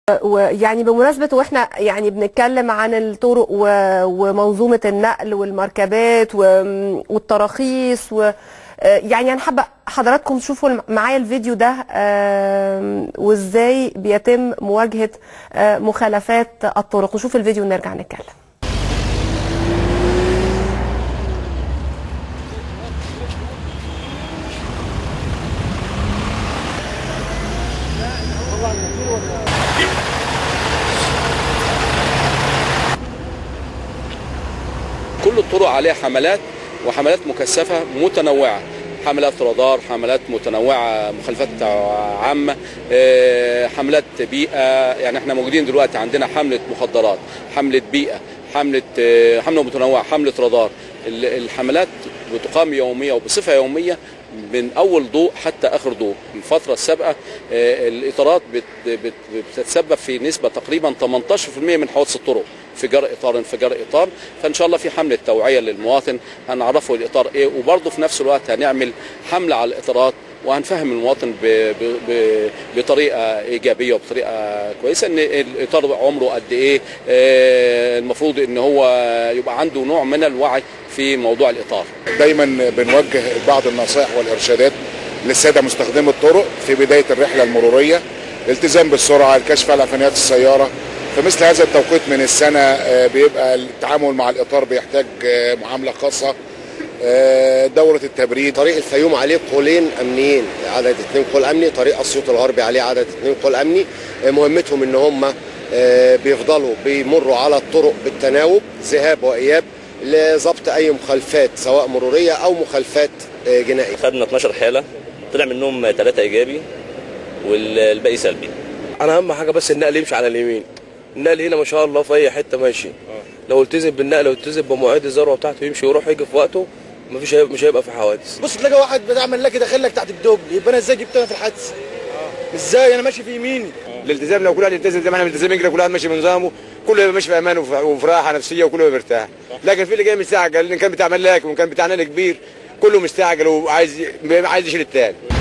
ويعني بمناسبة واحنا يعني بنتكلم عن الطرق و- ومنظومة النقل والمركبات و- والتراخيص و يعني انا حابة حضراتكم تشوفوا الم- معايا الفيديو ده آم، وازاي بيتم مواجهة آه، مخالفات الطرق نشوف الفيديو ونرجع نتكلم كل الطرق عليها حملات وحملات مكثفة متنوعة حملات رادار حملات متنوعة مخالفات عامة آه، حملات بيئة يعني احنا موجودين دلوقتي عندنا حملة مخدرات حملة بيئة حملة آه، حملة متنوعة حملة رادار ال- الحملات بتقام يومية وبصفة يومية من اول ضوء حتى اخر ضوء الفتره السابقه آه، الاطارات بت- بت- بتتسبب في نسبه تقريبا 18% من حوادث الطرق انفجار اطار انفجار اطار فان شاء الله في حمله توعيه للمواطن هنعرفه الاطار ايه وبرضه في نفس الوقت هنعمل حمله على الاطارات وهنفهم المواطن ب... ب... ب... بطريقه ايجابيه وبطريقه كويسه ان الاطار عمره قد ايه آه، المفروض ان هو يبقى عنده نوع من الوعي في موضوع الاطار دايما بنوجه بعض النصائح والارشادات للساده مستخدمي الطرق في بدايه الرحله المروريه الالتزام بالسرعه الكشف على فنيات السياره في مثل هذا التوقيت من السنه آه، بيبقى التعامل مع الاطار بيحتاج آه، معامله خاصه آه، دوره التبريد طريق الفيوم عليه قولين امنيين عدد اثنين قول امني طريق اسيوط الغربي عليه عدد اثنين قول امني آه، مهمتهم ان هم آه، بيفضلوا بيمروا على الطرق بالتناوب ذهاب واياب لضبط اي مخالفات سواء مروريه او مخالفات آه، جنائيه خدنا 12 حاله طلع منهم ثلاثه ايجابي والباقي سلبي انا اهم حاجه بس النقل يمشي على اليمين النقل هنا ما شاء الله في اي حته ماشي لو التزم بالنقل والتزم بمواعيد الذروه بتاعته يمشي ويروح يجي في وقته مفيش هيبقى مش هيبقى في حوادث بص تلاقي واحد بتعمل لك داخل لك تحت الدبل يبقى انا ازاي جبت انا في الحادث ازاي انا ماشي في يميني الالتزام لو كل واحد يلتزم زي ما احنا ملتزمين كده كل واحد ماشي بنظامه كله يبقى ماشي في امان وفي وفي راحه نفسيه وكله يبقى مرتاح لكن في اللي جاي مستعجل ان كان بتاع ملاك وان كان بتاع نادي كبير كله مستعجل وعايز عايز يشيل التاني